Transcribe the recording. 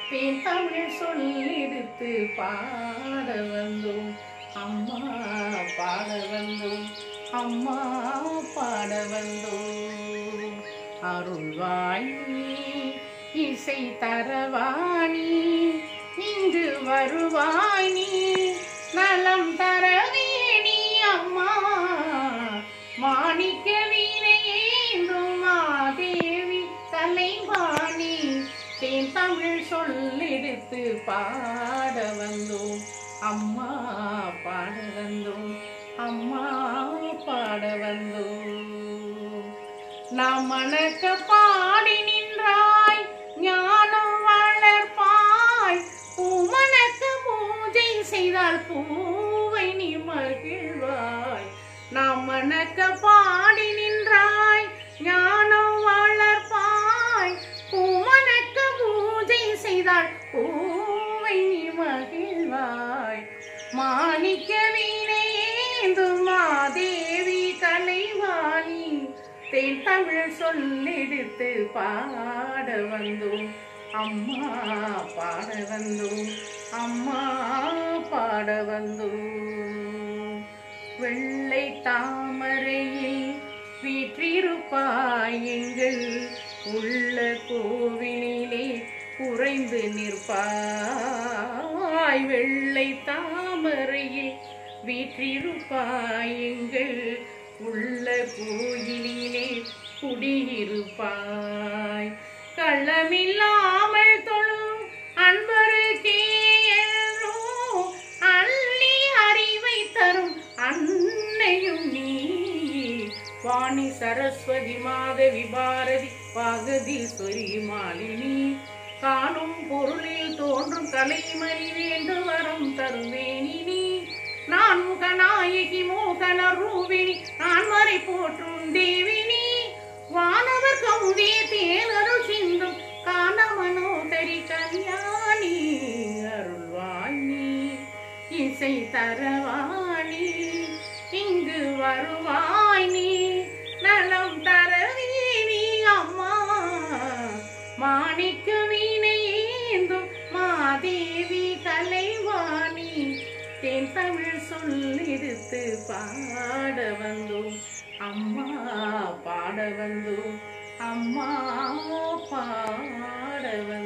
தேன் தமிழ் சொல்லெடுத்து பாட வந்தோம் அம்மா பாட வந்தோம் அம்மா பாட வந்தோம் அருள்வாணி இசை தரவாணி இங்கு வருவாய் நீ நலம் தரவேணி அம்மா மாணிக்க வீணையேந்தும் மாதேவி தலைவாணி தேன் தமிழ் சொல்லெடுத்து பாட வந்தோம் அம்மா பாட வந்தோம் அம்மா பாட வந்தோம் நாம் மணக்க பாடி நின்றாய் ஞானம் வளர்ப்பாய் பூமணக்க பூஜை செய்தால் பூவை நீ மகிழ்வாய் நாம் மணக்க பாடி நின்றாய் ஞானம் வளர்ப்பாய் பூமணக்க பூஜை செய்தால் பூவை நீ மகிழ்வாய் மாணிக்க வீணையேந்து மாதேவி தலைவாணி தேன் தமிழ் சொல்லெடுத்து பாட வந்தோம் அம்மா பாட வந்தோம் அம்மா பாட வந்தோம் வெள்ளை தாமரையில் வீற்றிருப்பாய் எங்கள் உள்ள கோவிலிலே குறைந்து நிற்பாய் வெள்ளை தாமரையில் வீற்றிருப்பாய் எங்கள் உள்ள கோயிலிலே குடியிருப்பாய் கள்ளமில்லாமல் தொழும் அன்பருக்கே என்றோ அள்ளி அறிவை தரும் அன்னையும் நீ வாணி சரஸ்வதி மாதவி பாரதி பாகதீஸ்வரி மாலினி காணும் பொருளில் தோன்றும் கலைமணி வேண்டு வரம் தருவேனி நீ நான் முகநாயகி மோகன ரூபிணி நான் வரை போற்றும் தேவினி வானவர் கௌதே தேனருள் சிந்தும் காண மனோதரி கல்யாணி அருள்வாணி இசை தரவாணி இங்கு வருவாய் நீ நலம் தரவீனி அம்மா மாணிக்க வீணையேந்தும் மாதேவி கலைவாணி தேன் தமிழ் சொல்லெடுத்து பாட வந்தோம் அம்மா பாட வந்தோம் அம்மா பாட வந்தோம்